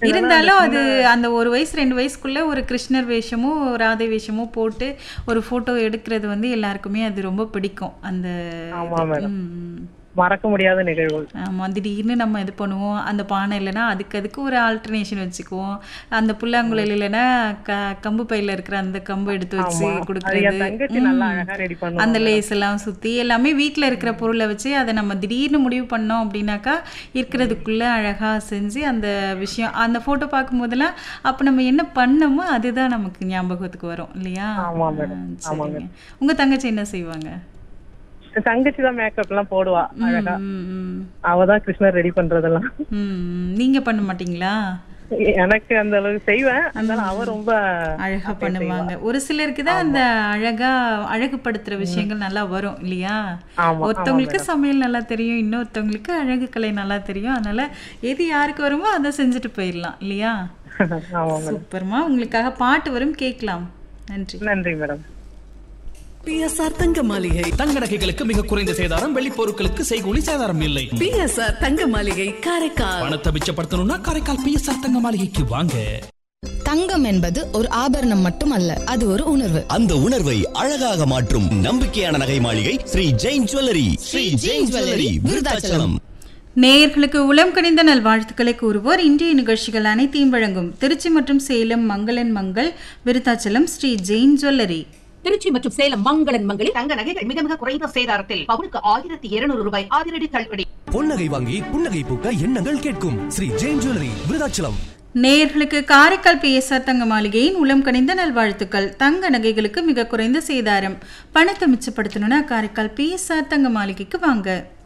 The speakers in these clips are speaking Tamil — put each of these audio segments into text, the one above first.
இருந்தாலும் அது அந்த ஒரு வயசு ரெண்டு வயசுக்குள்ள ஒரு கிருஷ்ணர் வேஷமோ ராதை வேஷமோ போட்டு ஒரு போட்டோ எடுக்கிறது வந்து எல்லாருக்குமே அது ரொம்ப பிடிக்கும் அந்த ஆமா இது. மேடம். ம். மறக்க முடியாத நிகழ்வு ஆமா திடீர்னு நம்ம இது பண்ணுவோம் அந்த பானை இல்லைன்னா அதுக்கு அதுக்கு ஒரு ஆல்டர்னேஷன் வச்சுக்குவோம் அந்த புல்லாங்குழல் இல்லைன்னா க கம்பு பையில இருக்கிற அந்த கம்பு எடுத்து வச்சு ஆமா. அது என் கொடுக்கறது தங்கச்சி நல்லா அழகா ரெடி பண்ணுவாங்க அந்த லேஸ் எல்லாம் சுத்தி எல்லாமே வீட்ல இருக்கிற பொருளை வச்சு அதை நம்ம திடீர்னு முடிவு பண்ணோம் அப்படின்னாக்கா இருக்கிறதுக்குள்ள அழகா செஞ்சு அந்த விஷயம் அந்த போட்டோ பார்க்கும் போதெல்லாம் அப்ப நம்ம என்ன பண்ணோமோ அதுதான் நமக்கு ஞாபகத்துக்கு வரும் இல்லையா ஆமா மேடம். ஆ, சரிங்க உங்க தங்கச்சி என்ன செய்வாங்க என் தங்கச்சி தான் மேக்கப் எல்லாம் போடுவா அழகா ம், ம், அவ தான் கிருஷ்ணர் ரெடி பண்றதெல்லாம் ம். நீங்க பண்ண மாட்டீங்களா எனக்கு அந்த அளவுக்கு செய்வேன் அதனால அவ ரொம்ப அழகா பண்ணுவாங்க ஒரு சிலருக்கு தான் அந்த அழகா அழகுபடுத்துற விஷயங்கள் நல்லா வரும் இல்லையா ஆமா, ஒருத்தவங்களுக்கு சமையல் நல்லா தெரியும் இன்னொருத்தவங்களுக்கு அழகு கலை நல்லா தெரியும் அதனால எது யாருக்கு வருமோ அதை செஞ்சுட்டு போயிடலாம் இல்லையா ஆமா மேடம் சூப்பர்மா உங்களுக்காக பாட்டு வரும் கேட்கலாம் நன்றி நன்றி மேடம் பிஎஸ்ஆர் தங்க மாளிகை தங்க நகைகளுக்கு மிக குறைந்த சேதாரம் வெள்ளி பொருட்களுக்கு செய்கூலி சேதாரம் இல்லை பிஎஸ்ஆர் தங்க மாளிகை காரைக்கால் பணத்தை மிச்சப்படுத்தணும்னா காரைக்கால் பிஎஸ்ஆர் தங்க மாளிகைக்கு வாங்க தங்கம் என்பது ஒரு ஆபரணம் மட்டுமல்ல அது ஒரு உணர்வு அந்த உணர்வை அழகாக மாற்றும் நம்பிக்கையான நகை மாளிகை ஸ்ரீ ஜெயின் ஜுவல்லரி ஸ்ரீ ஜெயின் ஜுவல்லரி விருதாச்சலம் நேயர்களுக்கு உளம் கணிந்த நல்வாழ்த்துக்களை கூறுவோர் இன்றைய நிகழ்ச்சிகள் அனைத்தையும் வழங்கும் திருச்சி மற்றும் சேலம் மங்களன் மங்கள் விருத்தாச்சலம் ஸ்ரீ ஜெயின் ஜுவல்லரி திருச்சி மற்றும் சேலம் மங்களன் மங்களில் தங்க நகைகள் மிக மிக குறைந்த சேதாரத்தில் பவுனுக்கு ஆயிரத்தி இருநூறு ரூபாய் அதிரடி தள்ளுபடி பொன்னகை வாங்கி புன்னகை பூக்க எண்ணங்கள் கேட்கும் ஸ்ரீ ஜெயின் ஜுவல்லரி விருதாச்சலம் நேயர்களுக்கு காரைக்கால் பிஎஸ்ஆர் தங்க மாளிகையின் உளம் கணிந்த நல்வாழ்த்துக்கள் தங்க நகைகளுக்கு மிக குறைந்த சேதாரம் பணத்தை மிச்சப்படுத்தணும்னா காரைக்கால் பிஎஸ்ஆர் தங்க மாளிகைக்கு வாங்க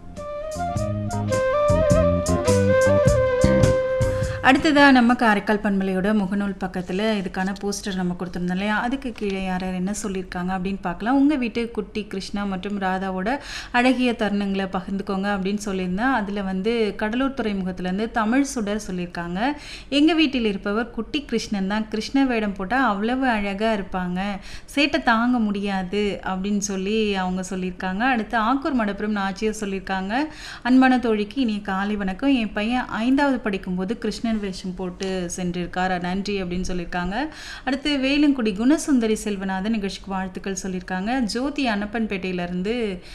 அடுத்ததா நம்ம காரைக்கால் பண்பலையோட முகநூல் பக்கத்தில் இதுக்கான போஸ்டர் நம்ம கொடுத்துருந்தோம் இல்லையா அதுக்கு கீழே யார் யார் என்ன சொல்லியிருக்காங்க அப்படின்னு பார்க்கலாம் உங்கள் வீட்டு குட்டி கிருஷ்ணா மற்றும் ராதாவோட அழகிய தருணங்களை பகிர்ந்துக்கோங்க அப்படின்னு சொல்லியிருந்தேன் அதில் வந்து கடலூர் துறைமுகத்துலேருந்து தமிழ் சுடர் சொல்லியிருக்காங்க எங்கள் வீட்டில் இருப்பவர் குட்டி கிருஷ்ணன் தான் கிருஷ்ண வேடம் போட்டால் அவ்வளவு அழகாக இருப்பாங்க சேட்டை தாங்க முடியாது அப்படின்னு சொல்லி அவங்க சொல்லியிருக்காங்க அடுத்து ஆக்கூர் மடப்புறம் நாச்சியர் சொல்லியிருக்காங்க அன்பான தோழிக்கு இனிய காலை வணக்கம் என் பையன் ஐந்தாவது படிக்கும்போது கிருஷ்ணன் வேஷம் போட்டு சென்றிருக்கார் நன்றி அப்படின்னு சொல்லியிருக்காங்க அடுத்து வேலுங்குடி குணசுந்தரி செல்வநாதன் நிகழ்ச்சிக்கு வாழ்த்துக்கள் சொல்லியிருக்காங்க ஜோதி அன்னப்பன்பேட்டையிலேருந்து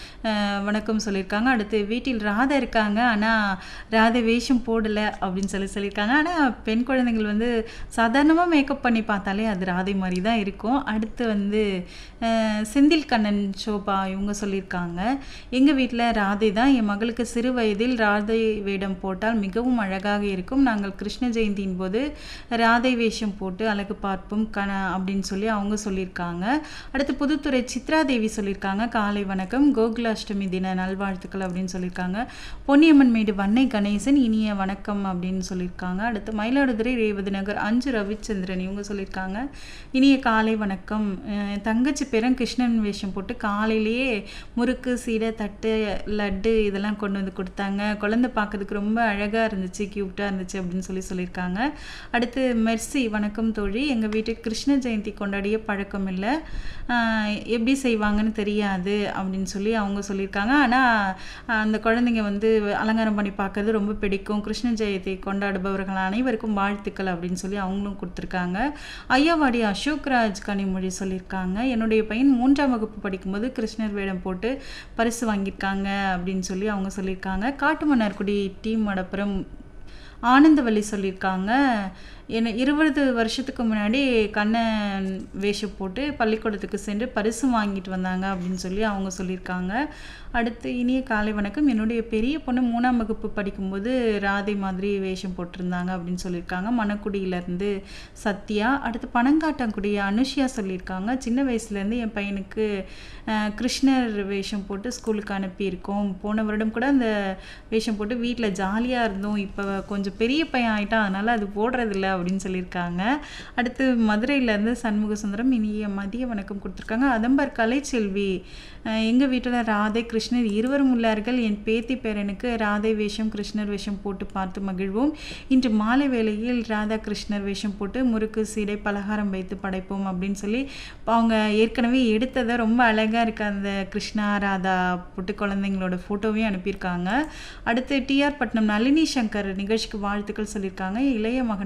வணக்கம் சொல்லியிருக்காங்க அடுத்து வீட்டில் ராதா இருக்காங்க ஆனால் ராதை வேஷம் போடலை அப்படின்னு சொல்லி சொல்லியிருக்காங்க ஆனால் பெண் குழந்தைகள் வந்து சாதாரணமாக மேக்கப் பண்ணி பார்த்தாலே அது ராதை மாதிரி தான் இருக்கும் அடுத்து வந்து அஹ், செந்தில் கண்ணன் சோபா இவங்க சொல்லியிருக்காங்க எங்கள் வீட்டில் ராதை தான் என் மகளுக்கு சிறு வயதில் ராதை வேடம் போட்டால் மிகவும் அழகாக இருக்கும் நாங்கள் கிருஷ்ண ஜெயந்தியின் போது ராதை வேஷம் போட்டு அழகு பார்ப்போம் கண அப்படின்னு சொல்லி அவங்க சொல்லியிருக்காங்க அடுத்து புதுத்துறை சித்ரா தேவி சொல்லியிருக்காங்க காலை வணக்கம் கோகுலாஷ்டமி தின நல்வாழ்த்துக்கள் அப்படின்னு சொல்லியிருக்காங்க பொன்னியம்மன் மேடு வன்னை கணேசன் இனிய வணக்கம் அப்படின்னு சொல்லியிருக்காங்க அடுத்து மயிலாடுதுறை ரேவதி நகர் அஞ்சு ரவிச்சந்திரன் இவங்க சொல்லியிருக்காங்க இனிய காலை வணக்கம் அஹ் தங்கச்சி பேரன் கிருஷ்ணன் வேஷம் போட்டு காலையிலேயே முறுக்கு சீடை தட்டு லட்டு இதெல்லாம் கொண்டு வந்து கொடுத்தாங்க குழந்தை பார்க்கறதுக்கு ரொம்ப அழகாக இருந்துச்சு க்யூட்டாக இருந்துச்சு அப்படின்னு சொல்லி சொல்லியிருக்காங்க அடுத்து மெர்சி வணக்கம் தோழி எங்கள் வீட்டுக்கு கிருஷ்ண ஜெயந்தி கொண்டாடிய பழக்கம் இல்லை ஆஹ் எப்படி செய்வாங்கன்னு தெரியாது அப்படின்னு சொல்லி அவங்க சொல்லியிருக்காங்க ஆனால் அந்த குழந்தைங்க வந்து அலங்காரம் பண்ணி பார்க்கறது ரொம்ப பிடிக்கும் கிருஷ்ண ஜெயந்தி கொண்டாடுபவர்கள் அனைவருக்கும் வாழ்த்துக்கள் அப்படின்னு சொல்லி அவங்களும் கொடுத்துருக்காங்க ஐயாவாடி அசோக்ராஜ் கனிமொழி சொல்லியிருக்காங்க என்னுடைய பையன் மூன்றாம் வகுப்பு படிக்கும்போது கிருஷ்ணர் வேடம் போட்டு பரிசு வாங்கியிருக்காங்க அப்படின்னு சொல்லி அவங்க சொல்லியிருக்காங்க காட்டுமன்னார்குடி டீம் மடப்புறம் ஆனந்தவல்லி சொல்லியிருக்காங்க என்ன இருபது வருஷத்துக்கு முன்னாடி கண்ணன் வேஷம் போட்டு பள்ளிக்கூடத்துக்கு சென்று பரிசு வாங்கிட்டு வந்தாங்க அப்படின்னு சொல்லி அவங்க சொல்லியிருக்காங்க அடுத்து இனிய காலை வணக்கம் என்னுடைய பெரிய பொண்ணு மூணாம் வகுப்பு படிக்கும்போது ராதை மாதிரி வேஷம் போட்டிருந்தாங்க அப்படின்னு சொல்லியிருக்காங்க மணக்குடியிலேருந்து சத்யா அடுத்து பனங்காட்டாங்குடி அனுஷியா சொல்லியிருக்காங்க சின்ன வயசுலேருந்து என் பையனுக்கு அஹ், கிருஷ்ணர் வேஷம் போட்டு ஸ்கூலுக்கு அனுப்பியிருக்கோம் போன வருடம் கூட அந்த வேஷம் போட்டு வீட்டில் ஜாலியாக இருந்தோம் இப்போ கொஞ்சம் பெரிய பையன் ஆயிட்டான் அதனால் அது போடுறதில்ல அப்படின்னு சொல்லியிருக்காங்க அடுத்து மதுரையிலேருந்து சண்முக சுந்தரம் இனிய மதிய வணக்கம் கொடுத்துருக்காங்க அதம்பர் கலைச்செல்வி எங்கள் வீட்டில் ராதை கிருஷ்ணர் இருவரும் உள்ளார்கள் என் பேத்தி பேரனுக்கு ராதை வேஷம் கிருஷ்ணர் வேஷம் போட்டு பார்த்து மகிழ்வோம் இன்று மாலை வேளையில் ராதா கிருஷ்ணர் வேஷம் போட்டு முறுக்கு சீடை பலகாரம் வைத்து படைப்போம் அப்படின்னு சொல்லி அவங்க ஏற்கனவே எடுத்ததை ரொம்ப அழகாக இருக்கு அந்த கிருஷ்ணா ராதா புட்டு குழந்தைங்களோட ஃபோட்டோவையும் அனுப்பியிருக்காங்க அடுத்து டிஆர் பட்னம் நளினி சங்கர் நிகழ்ச்சிக்கு வாழ்த்துக்கள் சொல்லியிருக்காங்க இளைய மகன்